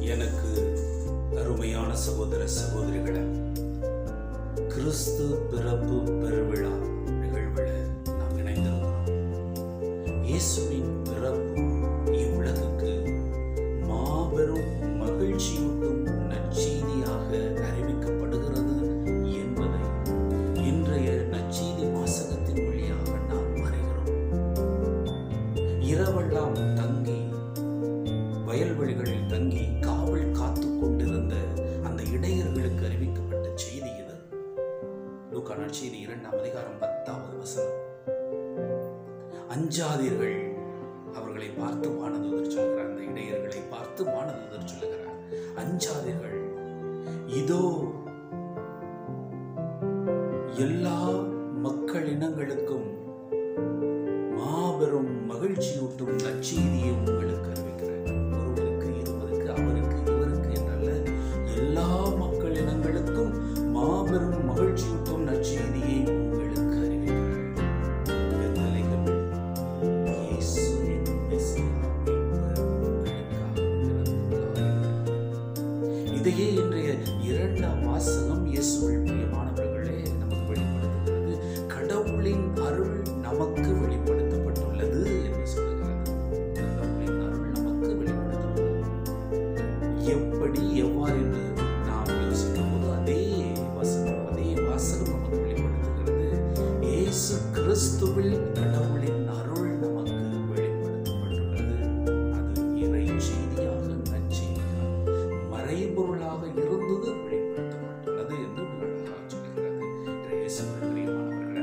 எனக்கு அருமையான சகோதர சகோதரிகளே கிறிஸ்து பிறப்பு பெருவிழா நிகழ்வில் நாம் இணைந்திருக்கிறோம் இயேசுவின் பிறப்பு இவ்வுலகுக்கு மாபெரும் மகிழ்ச்சியூட்டும் நற்செய்தியாக அறிவிக்கப்படுகிறது என்பதை இன்றைய நற்செய்தி வாசகத்தின் வழியாக நாம் அறிகிறோம் இரவெல்லாம் தங்கி வயல்வெளிகளில் தங்கி காவல் காத்து கொண்டிருந்த அந்த இடையர்களுக்கு அறிவிக்கப்பட்ட செய்தி இது லூக்கா நற்செய்தி இரண்டாம் அதிகாரம் பத்தாவது வசனம் அஞ்சாதீர்கள் அவர்களை பார்த்து வானதூதர் சொல்கிறார் அந்த இடையர்களை பார்த்து வானதூதர் சொல்லுகிறார் அஞ்சாதீர்கள் இதோ எல்லா மக்கள் இனங்களுக்கும் மாபெரும் மகிழ்ச்சியூட்டும் நற்செய்தியை உங்களுக்கு அறிவிக்கிறேன் ஒருவருக்கு இருவருக்கு அவருக்கு இவருக்கு என்றல்ல எல்லா மக்கள் இனங்களுக்கும் மாபெரும் மகிழ்ச்சியூட்டும் நற்செய்தியை உங்களுக்கு அறிவிக்கிறேன் பெத்லகேமில் இயேசு என்னும் மெசியா மீட்பர் உங்களுக்காக பிறந்துள்ளார். இதையே இன்றைய இரண்டாம் வாசகம் இயேசுவில் பிரியமானவர்களே நமக்கு வெளிப்படுத்துகிறது கடவுளின் அருள் நமக்கு வெளிப்படுத்தப்பட்டுள்ளது என்று சொல்லுகிறது கடவுளின் அருள் நமக்கு வெளிப்படுத்தப்பட்டுள்ளது எப்படி எவ்வாறு என்று நாம் யோசிக்கும் போது அதே வசனம் அதே வாசகம் நமக்கு வெளிப்படுத்துகிறது இயேசு கிறிஸ்துவில் கடவுளின் அருள் நமக்கு வெளிப்படுத்தப்பட்டுள்ளது அது இறை செய்தியாக நற்செய்தியாக மறைபொருளாக இருந்தது வெளிப்படுத்தப்பட்டுள்ளது என்று மிக அழகாக சொல்கிறது இயேசுவின் பிரியமானவர்களே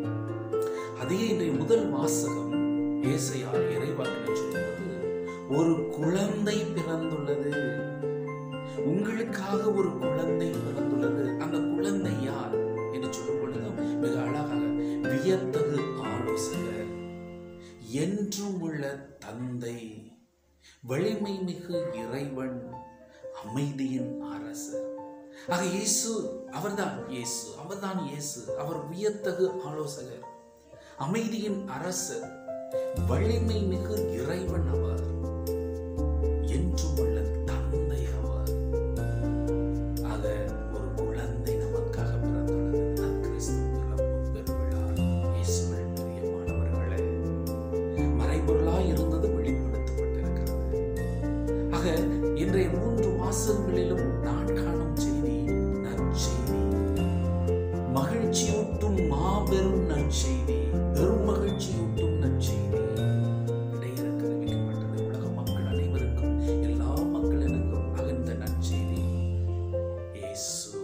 அதே இன்றைய முதல் வாசகம் ஏசையா இறைவாக்கினை சொல்வது ஒரு குழந்தை பிறந்துள்ளது உங்களுக்காக ஒரு குழந்தை பிறந்துள்ளது அந்த குழந்தை யார் என்று சொல்லும் பொழுது மிக அழகாக வியத்தகு ஆலோசகர் என்றும் உள்ள தந்தை வலிமை மிகு இறைவன் அமைதியின் அரசர் ஆக இயேசு அவர்தான் இயேசு அவர்தான் இயேசு அவர் வியத்தகு ஆலோசகர் அமைதியின் அரசர் வலிமை மிகு இறைவன் அவர் என்றும் உள்ள தந்தை அவர் ஆக ஒரு குழந்தை நமக்காக பிறந்துள்ளது அதுதான் கிறிஸ்து பிறப்பு பெருவிழா இயேசுவில் பிரியமானவர்களே மறைபொருளாய் இருந்தது வெளிப்படுத்தப்பட்டிருக்கிறது ஆக இன்றைய மூன்று வாசகங்களிலும் நான் காணும் செய்தி நற்செய்தி மகிழ்ச்சியூட்டும் மாபெரும் நற்செய்தி பெரும் மகிழ்ச்சியூட்டும் நற்செய்தி இடையருக்கு அறிவிக்கப்பட்டது உலக மக்கள் அனைவருக்கும் எல்லா மக்களினுக்கும் அகந்த நற்செய்தி இயேசு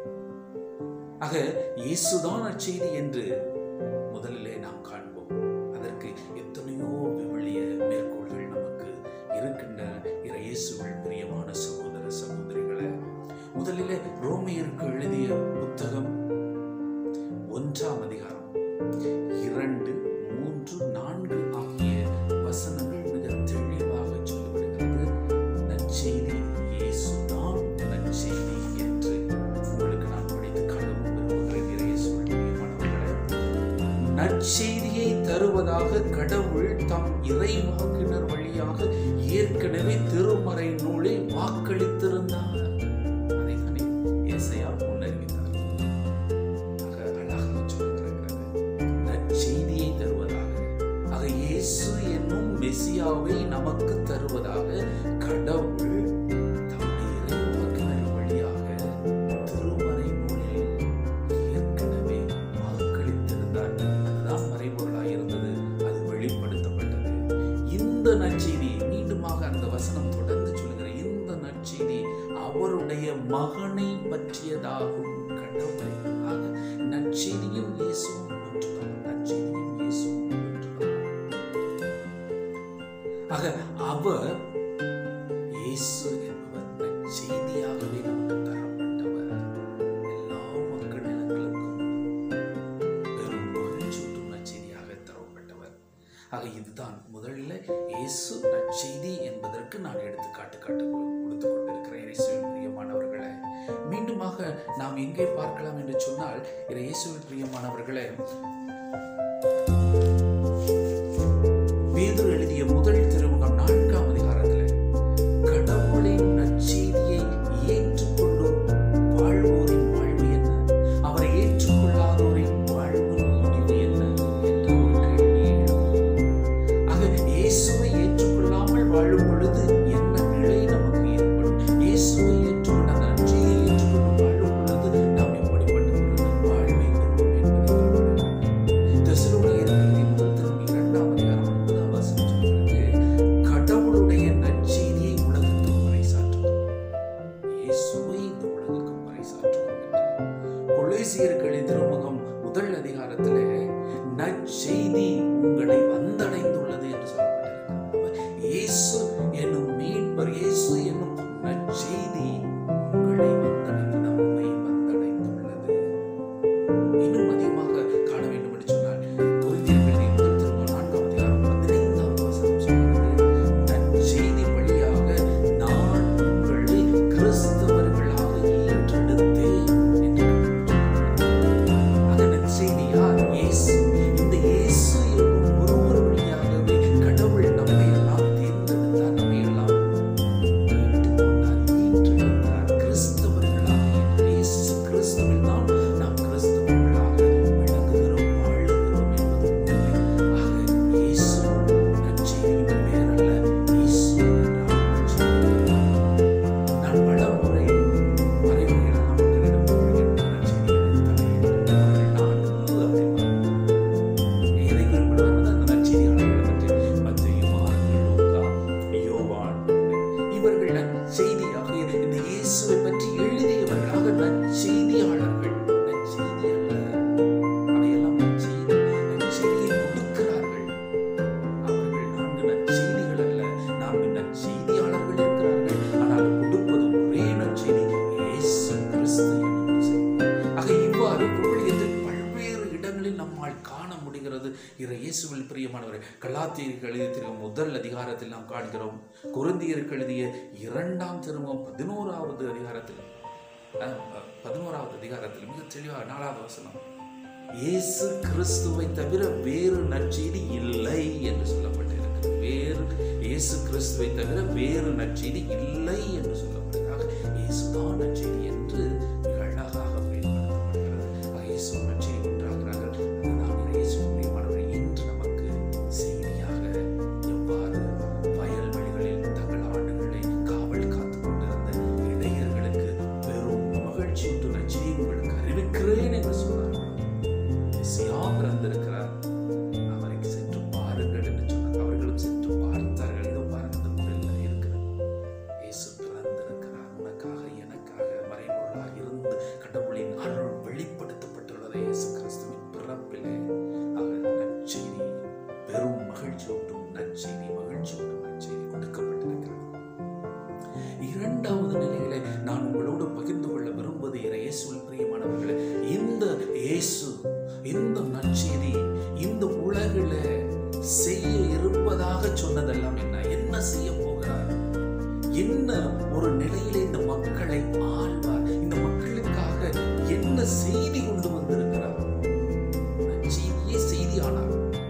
ஆக இயேசுதான் நற்செய்தி என்று முதலிலே நாம் காண்போம் அதற்கு எத்தனையோ விவிலிய மேற்கோள்கள் நமக்கு இருக்கின்றன இறை இயேசுவில் பிரியமான சகோதர சகோதரிகளே முதலிலே ரோமியருக்கு எழுதிய புத்தகம் ஒன்றாம் அதிகாரம் இரண்டு மூன்று நான்கு ஆகிய வசனங்கள் மிக தெளிவாக சொல்லப்படுகிறது நற்செய்தி இயேசுதான் நற்செய்தி என்று உங்களுக்கு நான் படித்து காணவும் விரும்புகிறேன் இறை இயேசுவில் பிரியமானவர்களே நற்செய்தியை தருவதாக கடவுள் தம் இறைவாக்கினர் வழியாக ஏற்கனவே திருமறை நூலில் வாக்களித்திருந்தார் அதைத்தானே ஏசையா முன்னறிவித்தார் ஆக அழகாக சொல்லியிருக்கிறது நற்செய்தியை தருவதாக ஆக இயேசு என்னும் மெசியாவை நமக்கு தருவதாக கடவுள் தம்முடைய இறைவாக்கினர் வழியாக திருமறை நூலில் ஏற்கனவே வாக்களித்திருந்தார் அதுதான் மறைபொருளாக இருந்தது அது வெளிப்படுத்தப்பட்டது இந்த நற்செய்தியை மீண்டுமாக அந்த வசனம் தொடர்ந்து சொல்கிற இந்த நற்செய்தி அவருடைய மகனை பற்றியதாகும் கடவுளை ஆக நற்செய்தியும் இயேசுவும் ஒன்றுதான் நற்செய்தியும் இயேசுவும் ஒன்றுதான் ஆக அவர் இயேசு என்பவர் நற்செய்தியாகவே நமக்கு தரப்பட்டவர் எல்லா மக்கள் இனங்களுக்கும் பெரும் மகிழ்ச்சியூட்டும் நற்செய்தியாக தரப்பட்டவர் ஆக இதுதான் முதலில் இயேசு நற்செய்தி என்பதற்கு நான் எடுத்துக்காட்டு காட்டு கொடுத்து கொண்டிருக்கிறேன் இயேசுவின் பிரியமானவர்களே மீண்டுமாக நாம் எங்கே பார்க்கலாம் என்று சொன்னால் இறை இயேசுவின் பிரியமானவர்களே பேதுரு எழுதிய முதல் திருமுகம் நான்காம் அதிகாரத்தில் கடவுளின் நற்செய்தி என்னும் நற்செய்தி உங்களை வந்தடைந்து நம்மை வந்தடைந்துள்ளது இன்னும் அதிகமாக காண வேண்டும் என்று சொன்னால் கொரிந்தியர்கள் முதல் திருமுகம் நான்காம் அதிகாரம் பதினைந்தாம் வசனம் சொல்கிறது நற்செய்தி வழியாக நான் உங்களை கிறிஸ்தவர்களாக ஏற்றெடுத்தேன் என்று ஆக நற்செய்தி யார் இயேசு இந்த இயேசு என்னும் ஒருவர் வழியாகவே கடவுள் நம்மை எல்லாம் தேர்ந்தெடுத்தார் நம்மை எல்லாம் ஏற்றுக்கொண்டார் ஏற்றெடுத்தார் கிறிஸ்தவர்களாக இயேசு கிறிஸ்துவில் தான் நாம் கிறிஸ்தவர்களாக விளங்குகிறோம் வாழுகிறோம் என்பது உண்மை ஆக இயேசு நற்செய்தியின் பெயரல்ல இயேசு என்றால் நற்செய்தி நான் பல முறை மறைமுறையில் மக்களிடம் கூறுகின்ற நற்செய்திகளை தலையிட்டு அவர்கள் நான்கு அப்படிம்பாங்க. எதை குறிப்பிடுவாங்கன்னா அந்த நற்செய்தியாளர்களை பற்றி மத்தேயு, மார்க்கு, லூக்கா, யோவான் இவர்கள் நற்செய்தியாக இந்த இயேசுவை பற்றி எழுதியவர்களாக நற்செய்தியாளர்கள் நற்செய்தி அல்ல அவையெல்லாம் நற்செய்தி நற்செய்தியை கொடுக்கிறார்கள் அவர்கள் நான்கு நற்செய்திகள் அல்ல நான்கு நற்செய்தியாளர்கள் இருக்கிறார்கள் ஆனால் கொடுப்பது ஒரே நற்செய்தி இயேசு கிறிஸ்து என்னும் செய்தி ஆக இவ்வாறு விவிலியத்தில் பல்வேறு இடங்களில் நம்மால் காண முடிகிறது இறை இயேசுவில் பிரியமானவர் கலாத்தியருக்கு எழுதிய முதல் அதிகாரத்தில் நாம் காண்கிறோம் குருந்தியருக்கு எழுதிய இரண்டாம் திருமம் பதினோராவது அதிகாரத்தில் அஹ், அஹ், பதினோராவது அதிகாரத்தில் மிக தெளிவாக நாலாவது வசனம் இயேசு கிறிஸ்துவை தவிர வேறு நற்செய்தி இல்லை என்று சொல்லப்பட்டிருக்கிறது வேறு இயேசு கிறிஸ்துவை தவிர வேறு நற்செய்தி இல்லை என்று சொல்லப்படுகிறார் இயேசுதான் நற்செய்தி என்று மிக அழகாக பயன்படுத்தப்படுகிறது ஆக இயேசு நற்செய்தி ஒன்றாகிறார்கள் அதுதான் இயேசு பிரியமானவர்கள் இன்று நமக்கு செய்தியாக எவ்வாறு வயல்வெளிகளில் தங்கள் ஆடுகளை காவல் காத்து கொண்டிருந்த இடையர்களுக்கு பெரும் மகிழ்ச்சி ஒன்று நற்செய்தி உங்களுக்கு அறிவிக்கிறேன் என்று சொன்னார்கள் மெசியா பிறந்திருக்கிறார் அவரை சென்று பாருங்கள் என்று சொன்னார் அவர்களும் சென்று பார்த்தார்கள் இதோ பாருங்கள் இந்த குரலில் இருக்கிறது இயேசு பிறந்திருக்கிறார் உனக்காக எனக்காக மறைபொருளாக இருந்து கடவுளின் அருள் வெளிப்படுத்தப்பட்டுள்ளது இயேசு கிறிஸ்துவின் பிறப்பிலே அவர் நற்செய்தி பெரும் மகிழ்ச்சியூட்டும் நற்செய்தி மகிழ்ச்சியூட்டும் நற்செய்தி கொடுக்கப்பட்டிருக்கிறது இரண்டாவது நிலையிலே நான் உங்களோடு பகிர்ந்து கொள்ள விரும்புவது இறை இயேசுவில் பிரியமானவர்களே இந்த இயேசு இந்த நற்செய்தி இந்த உலகில செய்ய இருப்பதாக சொன்னதெல்லாம் என்ன என்ன செய்ய போகிறார் என்ன ஒரு நிலையில இந்த மக்களை ஆழ்வார் இந்த மக்களுக்காக என்ன செய்தி கொண்டு வந்திருக்கிறார் நற்செய்தியே செய்தியானார்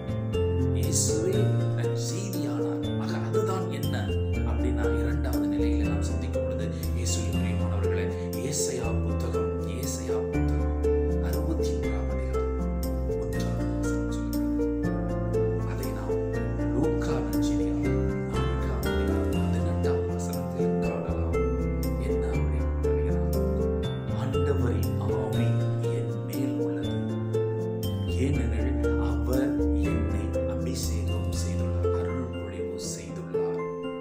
இயேசுவே நற்செய்தியானார் ஆக அதுதான் என்ன அப்படின்னா இரண்டாவது நிலையில நாம் சிந்திக்கும் பொழுது இயேசுவின் பிரியமானவர்களே ஏசையா புத்தகம் ஏசையா புத்தகம் அறுபத்தி ஓராம் அதிகாரம் ஒன்றாவது வசனம் சொல்லுகிறது அதை நாம் லூக்கா நற்செய்தியால் நான்காம் அதிகாரம் பதினெட்டாம் வசனத்தில் காணலாம் என்ன அப்படின்னு சொல்லுகிறார் ஆண்டவரின் ஆவி என் மேல் உள்ளது ஏனெனில் அவர் என்னை அபிஷேகம் செய்துள்ளார் அருள் பொழிவு செய்துள்ளார்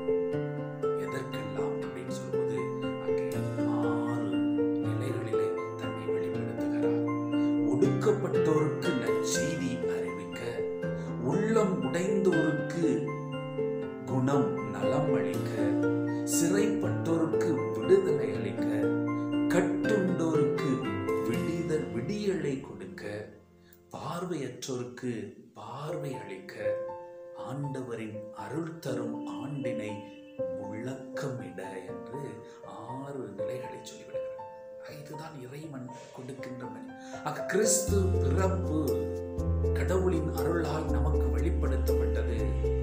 எதற்கெல்லாம் அப்படின்னு சொல்லும்போது அங்கே ஆறு நிலைகளிலே தன்னை வெளிப்படுத்துகிறார் ஒடுக்கப்பட்டோருக்கு நற்செய்தி அறிவிக்க உள்ளம் உடைந்தோருக்கு குணம் நலம் அளிக்க சிறைப்பட்டோருக்கு விடுதலை அளிக்க கட்டுண்டோருக்கு விடிதல் விடியலை கொடுக்க பார்வையற்றோருக்கு பார்வை அளிக்க ஆண்டவரின் அருள் தரும் ஆண்டினை முழக்கமிட என்று ஆறு நிலைகளை சொல்லிவிடுகிறார் ஆக, இதுதான் இறைவன் கொடுக்கின்ற மணி ஆக கிறிஸ்து பிறப்பு கடவுளின் அருளால் நமக்கு வெளிப்படுத்தப்பட்டது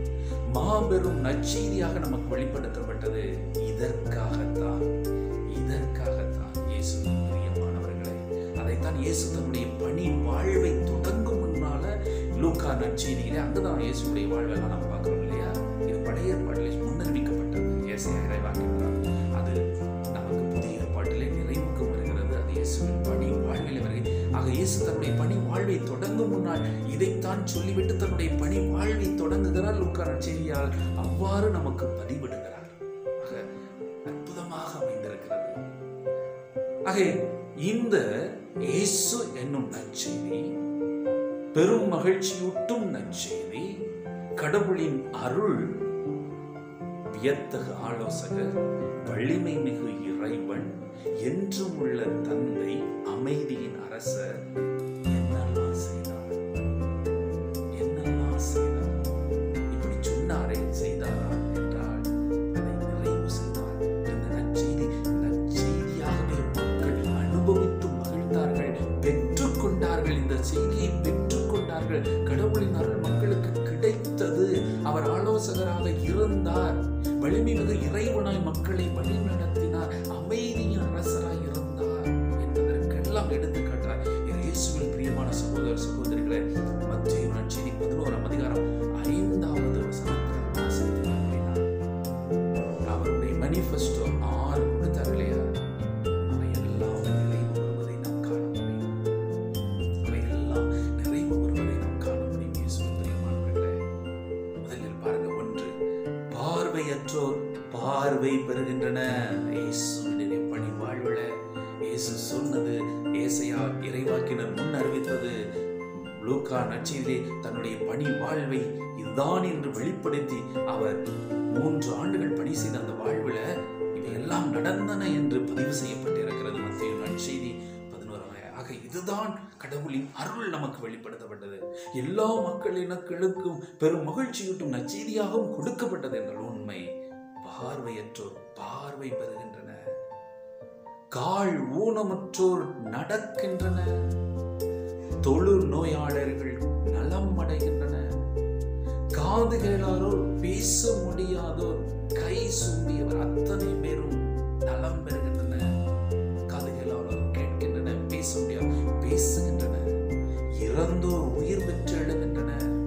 மாபெரும் நற்செய்தியாக நமக்கு வெளிப்படுத்தப்பட்டது இதற்காகத்தான் இதற்காகத்தான் இயேசு பிரியமானவர்களே அதைத்தான் இயேசு தன்னுடைய பணி வாழ்வை தொடங்கும் முன்னால லூக்கா நற்செய்தியிலே அங்கதான் இயேசுடைய வாழ்வெல்லாம் நம்ம பார்க்கிறோம் இல்லையா இது பழைய ஏற்பாட்டிலே முன்னறிவிக்கப்பட்டது இயேசையா இறைவாக்கினார் அது நமக்கு புதிய ஏற்பாட்டிலே நிறைவுக்கு வருகிறது அது இயேசுவின் பணி வாழ்விலே வருகிறது ஆக இயேசு தன்னுடைய பணி வாழ்வை தொடங்கும் முன்னால் இதைத்தான் சொல்லிவிட்டு தன்னுடைய பணி வாழ்வை தொடங்குகிறார் லூக்கா நற்செய்தியால் அவ்வாறு நமக்கு பதிவிடுகிறார் ஆக அற்புதமாக அமைந்திருக்கிறது ஆக இந்த இயேசு என்னும் நற்செய்தி பெரும் மகிழ்ச்சியூட்டும் நற்செய்தி கடவுளின் அருள் வியத்தகு ஆலோசகர் வலிமை மிகு இறைவன் என்றும் உள்ள தந்தை அமைதியின் அரசர் என்னெல்லாம் செய்தார் என்னெல்லாம் செய்தார் இப்படி சொன்னாரே செய்தாரா என்றால் அதை நிறைவு செய்தார் இந்த நற்செய்தி நற்செய்தியாகவே மக்கள் அனுபவித்து மகிழ்ந்தார்கள் பெற்றுக்கொண்டார்கள் இந்த செய்தியை பெற்றுக்கொண்டார்கள் கடவுளின் அருள் மக்களுக்கு கிடைத்தது அவர் ஆலோசகராக இருந்தார் வலிமை மிகு இறைவனாய் மக்களை வழி நடத்தினார் அமைதியின் அரசராய் இருந்தார் என்பதற்கெல்லாம் எடுத்துக்காட்டார் இயேசுவில் பிரியமான சகோதர சகோதரிகளே மத்திய நற்செய்தி பதினோராம் அதிகாரம் ஐந்தாவது வசனத்தில் வாசித்தேன் அப்படின்னா அவருடைய manifesto ஆறு கொடுத்தார் இல்லையா அவை எல்லாம் நிறைவு வருவதை நாம் காண முடியும் அவை எல்லாம் நிறைவு வருவதை நாம் காண முடியும் இயேசுவின் பிரியமானவர்களே முதலில் பாருங்க ஒன்று பார்வையற்றோர் பார்வை பெறுகின்றன இயேசுவினுடைய பணி வாழ்வுல இயேசு சொன்னது ஏசையா இறைவாக்கினர் முன் அறிவித்தது லூக்கா நற்செய்தியிலே தன்னுடைய பணி வாழ்வை இதுதான் என்று வெளிப்படுத்தி அவர் மூன்று ஆண்டுகள் பணி செய்த அந்த வாழ்வுல இவையெல்லாம் நடந்தன என்று பதிவு செய்யப்பட்டிருக்கிறது மத்திய நற்செய்தி பதினோராம் ஆக இதுதான் கடவுளின் அருள் நமக்கு வெளிப்படுத்தப்பட்டது எல்லா மக்களினக்களுக்கும் பெரும் மகிழ்ச்சியூட்டும் நற்செய்தியாகவும் கொடுக்கப்பட்டது என்ற உண்மை பார்வையற்றோர் பார்வை பெறுகின்றன கால் ஊனமுற்றோர் நடக்கின்றன தொழு நோயாளர்கள் நலம் அடைகின்றன காது கேளாரோர் பேச முடியாதோர் கை சூம்பியவர் அத்தனை பேரும் நலம் பெறுகின்றன காது கேளாரோர் கேட்கின்றன பேச முடியாது பேசுகின்றன இறந்தோர் உயிர் பெற்று எழுகின்றன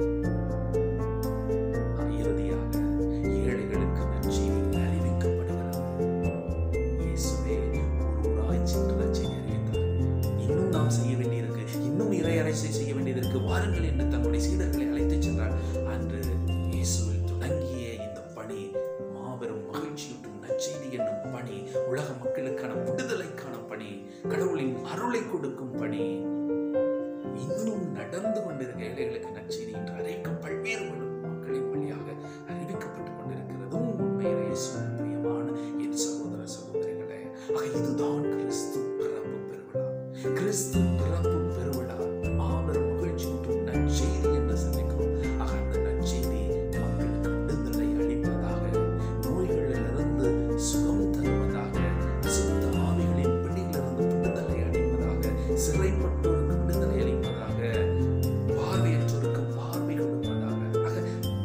இறுதியாக ஏழைகளுக்கு நற்செய்தி அறிவிக்கப்படுகிறது இயேசுவே ஒரு ஊராய் சென்று நற்செய்தி அறிவித்தார் இன்னும் நாம் செய்ய வேண்டியிருக்கு இன்னும் இறை அரசை செய்ய வேண்டியதற்கு வாருங்கள் என்று தன்னுடைய சீடர்களை அழைத்துச் சென்றார் அன்று இயேசுவில் தொடங்கிய இந்த பணி மாபெரும் மகிழ்ச்சியூட்டும் நற்செய்தி என்னும் பணி உலக மக்களுக்கான விடுதலைக்கான பணி கடவுளின் அருளை கொடுக்கும் பணி இன்னும் நடந்து கொண்டிருக்க ஏழைகளுக்கு நற்செய்தி என்று அறிவிக்க பல்வேறு மக்களின் வழியாக அறிவிக்கப்பட்டுக் கொண்டிருக்கிறதும் உண்மையிலே இயேசுவின் பிரியமான என் சகோதர சகோதரிகளே ஆக இதுதான் கிறிஸ்து பிறப்பு பெருவிழா கிறிஸ்து பிறப்பு பெருவிழா மாபெரும் மகிழ்ச்சி மற்றும் நற்செய்தி என்று சந்திக்கிறோம் ஆக அந்த நற்செய்தி மக்களுக்கு விடுதலை அளிப்பதாக நோய்களிலிருந்து சுகம் தருவதாக அசுத்த ஆவிகளின் பிடியிலிருந்து விடுதலை அளிப்பதாக சிறைப்பட்டோருக்கு விடுதலை அளிப்பதாக பார்வையற்றோருக்கு பார்வை கொடுப்பதாக ஆக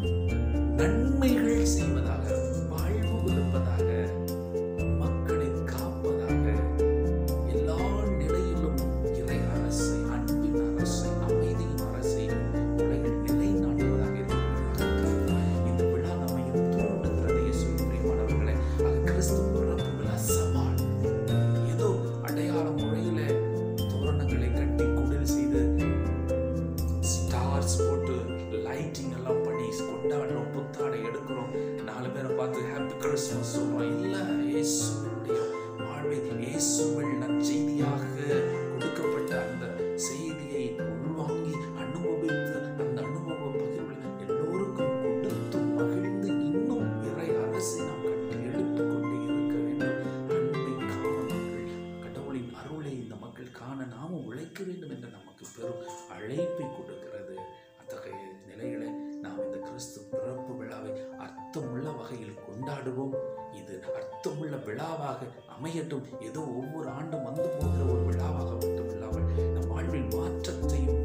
நன்மைகள் செய்வதாக வாழ்வு கொடுப்பதாக மக்களை காப்பதாக எல்லா நிலையிலும் இறை அரசை அன்பின் அரசை அமைதியின் அரசை உலகில் நிலைநாட்டுவதாக இருக்கிறதாக இந்த விழா நம்மையும் தூண்டுகிறது இயேசுவின் பிரியமானவர்களே ஆக கிறிஸ்து பிறப்பு விழா சவால் ஏதோ அடையாள முறையில தோரணங்களை கட்டி குடில் செய்து ஸ்டார்ஸ் போட்டு லைட்டிங் எல்லாம் பண்ணி கொண்டாடுறோம் புத்தாடை எடுக்கிறோம் நாலு பேரை பார்த்து ஹாப்பி கிறிஸ்மஸ் சொல்றோம் இல்ல இயேசுடைய வாழ்வை இயேசுவில் நற்செய்தியாக கொடுக்கப்பட்ட அந்த செய்தியை உள்வாங்கி அனுபவித்து அந்த அனுபவ பகிர்வில் எல்லோருக்கும் கொடுத்து மகிழ்ந்து இன்னும் இறை அரசை நாம் கட்டி எழுத்துக் கொண்டு இருக்க வேண்டும் அன்பை காணுங்கள் கடவுளின் அருளை இந்த மக்கள் காண நாமும் உழைக்க வேண்டும் என்று நமக்கு பெரும் அழைப்பை கொடுக்கிறது அத்தகைய நிலையில நாம் இந்த கிறிஸ்து பிறப்பு விழாவை அர்த்தமுள்ள வகையில் கொண்டாடுவோம் இது அர்த்தமுள்ள விழாவாக அமையட்டும் ஏதோ ஒவ்வொரு ஆண்டும் வந்து போகிற ஒரு விழாவாக மட்டும் இல்லாமல் நம் வாழ்வில் மாற்றத்தையும்